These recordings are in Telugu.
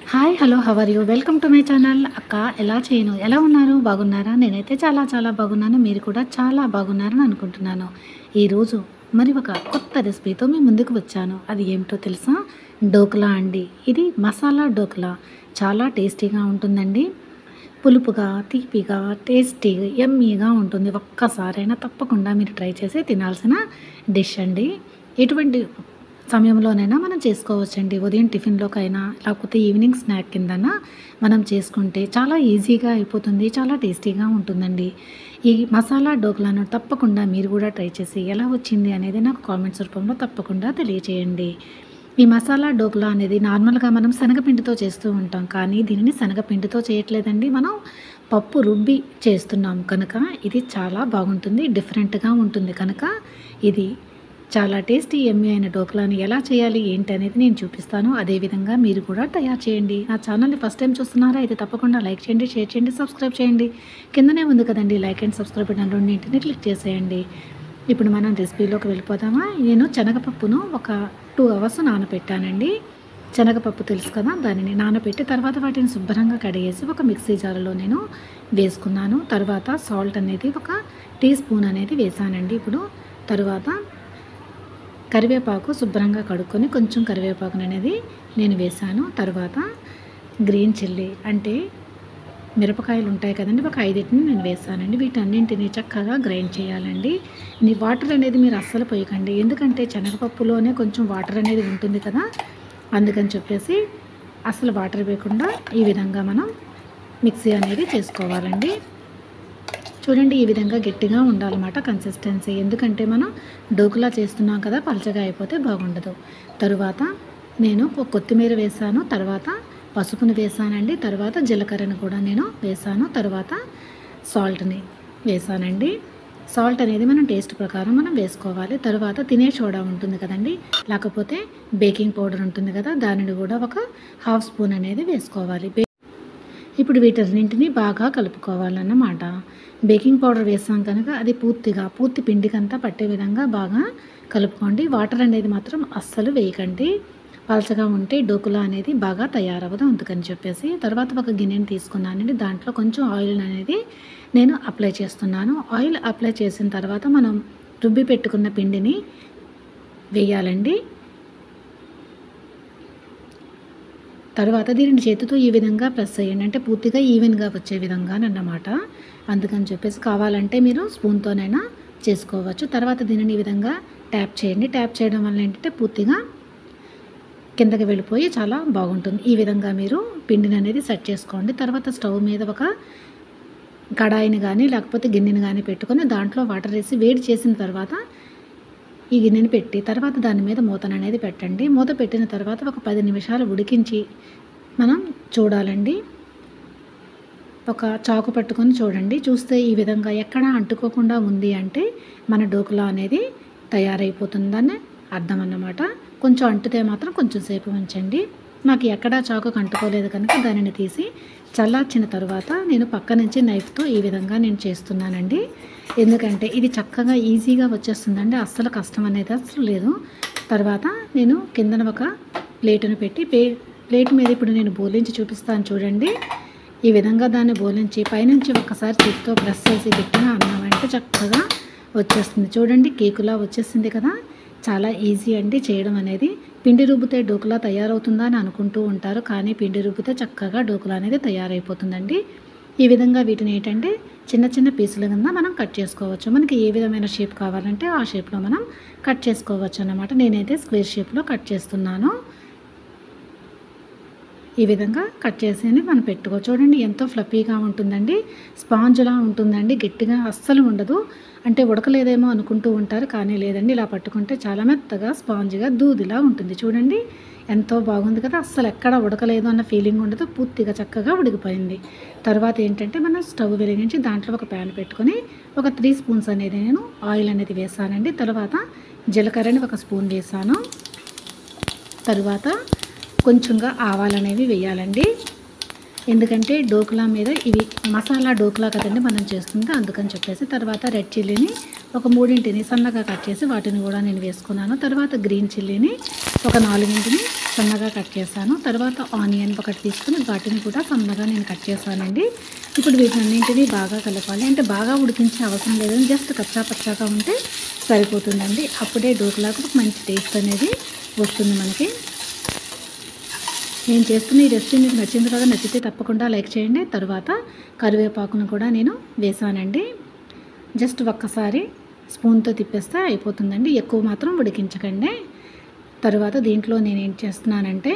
hi hello how are you welcome to my channel అక్క ఎలా చేయను ఎలా ఉన్నారు బాగున్నారా నేనైతే చాలా చాలా బాగున్నాను మీరు కూడా చాలా బాగున్నారని అనుకుంటున్నాను ఈరోజు మరి ఒక కొత్త రెసిపీతో మీ ముందుకు వచ్చాను అది ఏమిటో తెలుసా డోక్లా అండి ఇది మసాలా డోక్లా చాలా టేస్టీగా ఉంటుందండి పులుపుగా తీపిగా టేస్టీగా ఎమ్మీగా ఉంటుంది ఒక్కసారైనా తప్పకుండా మీరు ట్రై చేసి తినాల్సిన డిష్ అండి ఎటువంటి సమయంలోనైనా మనం చేసుకోవచ్చండి ఉదయం టిఫిన్లోకైనా లేకపోతే ఈవినింగ్ స్నాక్ కిందనా మనం చేసుకుంటే చాలా ఈజీగా అయిపోతుంది చాలా టేస్టీగా ఉంటుందండి ఈ మసాలా డోక్లాను తప్పకుండా మీరు కూడా ట్రై చేసి ఎలా వచ్చింది అనేది నాకు కామెంట్స్ రూపంలో తప్పకుండా తెలియచేయండి ఈ మసాలా డోక్లా అనేది నార్మల్గా మనం శనగపిండితో చేస్తూ ఉంటాం కానీ దీనిని శనగపిండితో చేయట్లేదండి మనం పప్పు రుబ్బి చేస్తున్నాం కనుక ఇది చాలా బాగుంటుంది డిఫరెంట్గా ఉంటుంది కనుక ఇది చాలా టేస్టీ ఎమ్మి అయిన డోక్లాని ఎలా చేయాలి ఏంటి అనేది నేను చూపిస్తాను అదేవిధంగా మీరు కూడా తయారు చేయండి నా ఛానల్ని ఫస్ట్ టైం చూస్తున్నారా అయితే తప్పకుండా లైక్ చేయండి షేర్ చేయండి సబ్స్క్రైబ్ చేయండి కిందనే ఉంది కదండి లైక్ అండ్ సబ్స్క్రైబ్ బటన్ రెండింటిని క్లిక్ చేసేయండి ఇప్పుడు మనం రెసిపీలోకి వెళ్ళిపోదామా నేను శనగపప్పును ఒక టూ అవర్స్ నానబెట్టానండి శనగపప్పు తెలుసు కదా దానిని నానబెట్టి తర్వాత వాటిని శుభ్రంగా కడిగేసి ఒక మిక్సీ జార్లో నేను వేసుకున్నాను తర్వాత సాల్ట్ అనేది ఒక టీ స్పూన్ అనేది వేసానండి ఇప్పుడు తర్వాత కరివేపాకు శుభ్రంగా కడుక్కొని కొంచెం కరివేపాకును అనేది నేను వేసాను తర్వాత గ్రీన్ చిల్లీ అంటే మిరపకాయలు ఉంటాయి కదండి ఒక ఐదింటిని నేను వేసానండి వీటన్నింటిని చక్కగా గ్రైండ్ చేయాలండి నీ వాటర్ అనేది మీరు అస్సలు పోయకండి ఎందుకంటే శనగపప్పులోనే కొంచెం వాటర్ అనేది ఉంటుంది కదా అందుకని చెప్పేసి అసలు వాటర్ వేయకుండా ఈ విధంగా మనం మిక్సీ అనేది చేసుకోవాలండి చూడండి ఈ విధంగా గట్టిగా ఉండాలన్నమాట కన్సిస్టెన్సీ ఎందుకంటే మనం డోకులా చేస్తున్నాం కదా పలచగా అయిపోతే బాగుండదు తరువాత నేను ఒక కొత్తిమీర వేసాను తర్వాత పసుపుని వేసానండి తర్వాత జీలకర్రను కూడా నేను వేసాను తర్వాత సాల్ట్ని వేసానండి సాల్ట్ అనేది మనం టేస్ట్ ప్రకారం మనం వేసుకోవాలి తర్వాత తినే సోడా ఉంటుంది కదండి లేకపోతే బేకింగ్ పౌడర్ ఉంటుంది కదా దానిని కూడా ఒక హాఫ్ స్పూన్ అనేది వేసుకోవాలి బే- ఇప్పుడు వీటన్నింటినీ బాగా కలుపుకోవాలన్నమాట బేకింగ్ పౌడర్ వేసాం కనుక అది పూర్తిగా పూర్తి పిండికంతా పట్టే విధంగా బాగా కలుపుకోండి వాటర్ అనేది మాత్రం అస్సలు వేయకండి పలచగా ఉంటే డోకులా అనేది బాగా తయారవ్వదు అందుకని చెప్పేసి తర్వాత ఒక గిన్నెని తీసుకున్నానండి దాంట్లో కొంచెం ఆయిల్ అనేది నేను అప్లై చేస్తున్నాను ఆయిల్ అప్లై చేసిన తర్వాత మనం రుబ్బి పెట్టుకున్న పిండిని వేయాలండి తర్వాత దీనిని చేతితో ఈ విధంగా ప్రెస్ చేయండి అంటే పూర్తిగా ఈవెన్గా వచ్చే విధంగా అన్నమాట అందుకని చెప్పేసి కావాలంటే మీరు స్పూన్తోనైనా చేసుకోవచ్చు తర్వాత దీనిని ఈ విధంగా ట్యాప్ చేయండి ట్యాప్ చేయడం వల్ల ఏంటంటే పూర్తిగా కిందకి వెళ్ళిపోయి చాలా బాగుంటుంది ఈ విధంగా మీరు పిండిని అనేది సెట్ చేసుకోండి తర్వాత స్టవ్ మీద ఒక కడాయిని కానీ లేకపోతే గిన్నెని కానీ పెట్టుకొని దాంట్లో వాటర్ వేసి వేడి చేసిన తర్వాత ఈ గిన్నెని పెట్టి తర్వాత దాని మీద మూతను అనేది పెట్టండి మూత పెట్టిన తర్వాత ఒక పది నిమిషాలు ఉడికించి మనం చూడాలండి ఒక చాకు పట్టుకొని చూడండి చూస్తే ఈ విధంగా ఎక్కడ అంటుకోకుండా ఉంది అంటే మన డోకులా అనేది తయారైపోతుందని అర్థం అన్నమాట కొంచెం అంటితే మాత్రం కొంచెం సేపు ఉంచండి నాకు ఎక్కడా చాకు అంటుకోలేదు కనుక దానిని తీసి చల్లార్చిన తర్వాత నేను పక్క నుంచి నైఫ్తో ఈ విధంగా నేను చేస్తున్నానండి ఎందుకంటే ఇది చక్కగా ఈజీగా వచ్చేస్తుందండి అస్సలు కష్టం అనేది అసలు లేదు తర్వాత నేను కిందన ఒక ప్లేటును పెట్టి పే ప్లేట్ మీద ఇప్పుడు నేను బోలించి చూపిస్తాను చూడండి ఈ విధంగా దాన్ని బోలించి పైనుంచి ఒక్కసారి చేతితో ప్రెస్ చేసి గట్టిగా అన్నామంటే చక్కగా వచ్చేస్తుంది చూడండి కేకులా వచ్చేసింది కదా చాలా ఈజీ అండి చేయడం అనేది పిండి రుబ్బితే డోకులా తయారవుతుందా అని అనుకుంటూ ఉంటారు కానీ పిండి రుబ్బితే చక్కగా డోకులా అనేది తయారైపోతుందండి ఈ విధంగా వీటిని ఏంటంటే చిన్న చిన్న పీసుల కింద మనం కట్ చేసుకోవచ్చు మనకి ఏ విధమైన షేప్ కావాలంటే ఆ షేప్లో మనం కట్ చేసుకోవచ్చు అన్నమాట నేనైతే స్క్వేర్ షేప్లో కట్ చేస్తున్నాను ఈ విధంగా కట్ చేసి మనం పెట్టుకో చూడండి ఎంతో ఫ్లఫీగా ఉంటుందండి స్పాంజ్లా ఉంటుందండి గట్టిగా అస్సలు ఉండదు అంటే ఉడకలేదేమో అనుకుంటూ ఉంటారు కానీ లేదండి ఇలా పట్టుకుంటే చాలా మెత్తగా స్పాంజ్గా దూదిలా ఉంటుంది చూడండి ఎంతో బాగుంది కదా అస్సలు ఎక్కడ ఉడకలేదు అన్న ఫీలింగ్ ఉండదు పూర్తిగా చక్కగా ఉడికిపోయింది తర్వాత ఏంటంటే మనం స్టవ్ వెలిగించి దాంట్లో ఒక ప్యాన్ పెట్టుకొని ఒక త్రీ స్పూన్స్ అనేది నేను ఆయిల్ అనేది వేసానండి తర్వాత జీలకర్రని ఒక స్పూన్ వేసాను తరువాత కొంచెంగా ఆవాలనేవి వేయాలండి ఎందుకంటే డోక్లా మీద ఇవి మసాలా డోక్లా కదండి మనం చేస్తుంది అందుకని చెప్పేసి తర్వాత రెడ్ చిల్లీని ఒక మూడింటిని సన్నగా కట్ చేసి వాటిని కూడా నేను వేసుకున్నాను తర్వాత గ్రీన్ చిల్లీని ఒక నాలుగింటిని సన్నగా కట్ చేశాను తర్వాత ఆనియన్ ఒకటి తీసుకుని వాటిని కూడా సన్నగా నేను కట్ చేశానండి ఇప్పుడు వీటన్నింటినీ బాగా కలపాలి అంటే బాగా ఉడికించే అవసరం లేదని జస్ట్ కచ్చా పచ్చాగా ఉంటే సరిపోతుందండి అప్పుడే డోక్లాకు ఒక మంచి టేస్ట్ అనేది వస్తుంది మనకి నేను చేస్తున్న ఈ రెసిపీ మీకు నచ్చింది కదా నచ్చితే తప్పకుండా లైక్ చేయండి తర్వాత కరివేపాకును కూడా నేను వేసానండి జస్ట్ ఒక్కసారి స్పూన్తో తిప్పేస్తే అయిపోతుందండి ఎక్కువ మాత్రం ఉడికించకండి తర్వాత దీంట్లో నేను ఏం చేస్తున్నానంటే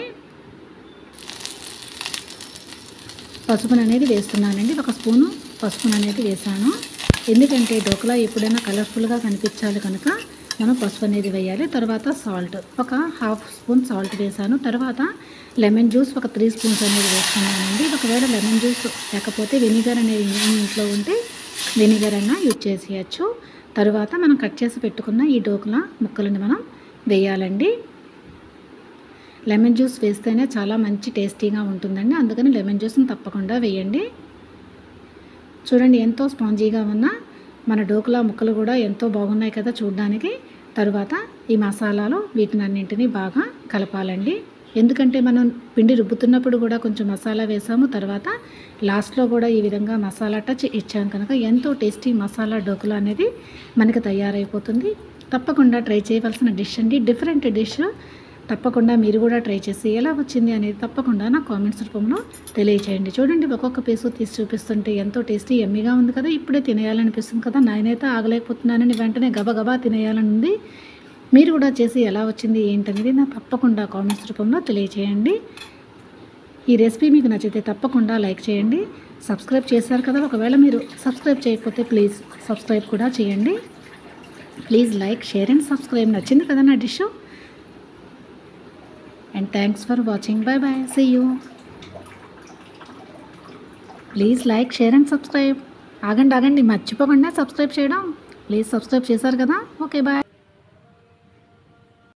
పసుపును అనేది వేస్తున్నానండి ఒక స్పూను పసుపును అనేది వేసాను ఎందుకంటే డోకలా ఎప్పుడైనా కలర్ఫుల్గా కనిపించాలి కనుక మనం పసుపు అనేది వేయాలి తర్వాత సాల్ట్ ఒక హాఫ్ స్పూన్ సాల్ట్ వేసాను తర్వాత లెమన్ జ్యూస్ ఒక త్రీ స్పూన్స్ అనేది వేస్తున్నానండి ఒకవేళ లెమన్ జ్యూస్ లేకపోతే వెనిగర్ అనేది మీ ఇంట్లో ఉంటే వెనిగర్ అయినా యూజ్ చేసేయచ్చు తర్వాత మనం కట్ చేసి పెట్టుకున్న ఈ డోకలా ముక్కలను మనం వేయాలండి లెమన్ జ్యూస్ వేస్తేనే చాలా మంచి టేస్టీగా ఉంటుందండి అందుకని లెమన్ జ్యూస్ని తప్పకుండా వేయండి చూడండి ఎంతో స్పాంజీగా ఉన్న మన డోకులా ముక్కలు కూడా ఎంతో బాగున్నాయి కదా చూడడానికి తరువాత ఈ మసాలాలు వీటిని అన్నింటినీ బాగా కలపాలండి ఎందుకంటే మనం పిండి రుబ్బుతున్నప్పుడు కూడా కొంచెం మసాలా వేసాము తర్వాత లాస్ట్లో కూడా ఈ విధంగా మసాలా టచ్ ఇచ్చాం కనుక ఎంతో టేస్టీ మసాలా డోకులా అనేది మనకి తయారైపోతుంది తప్పకుండా ట్రై చేయవలసిన డిష్ అండి డిఫరెంట్ డిష్ తప్పకుండా మీరు కూడా ట్రై చేసి ఎలా వచ్చింది అనేది తప్పకుండా నా కామెంట్స్ రూపంలో తెలియచేయండి చూడండి ఒక్కొక్క పీసు తీసి చూపిస్తుంటే ఎంతో టేస్టీ ఎమ్మిగా ఉంది కదా ఇప్పుడే తినేయాలనిపిస్తుంది కదా నేనైతే ఆగలేకపోతున్నానని వెంటనే గబగబా తినేయాలని ఉంది మీరు కూడా చేసి ఎలా వచ్చింది ఏంటనేది నాకు తప్పకుండా కామెంట్స్ రూపంలో తెలియచేయండి ఈ రెసిపీ మీకు నచ్చితే తప్పకుండా లైక్ చేయండి సబ్స్క్రైబ్ చేశారు కదా ఒకవేళ మీరు సబ్స్క్రైబ్ చేయకపోతే ప్లీజ్ సబ్స్క్రైబ్ కూడా చేయండి please like share and subscribe నచ్చింది కదా నా dish and thanks for watching bye bye see you please like share and subscribe ఆగండి ఆగండి మర్చిపోకుండా సబ్స్క్రైబ్ చేయడం ప్లీజ్ సబ్స్క్రైబ్ చేశారు కదా ఓకే బాయ్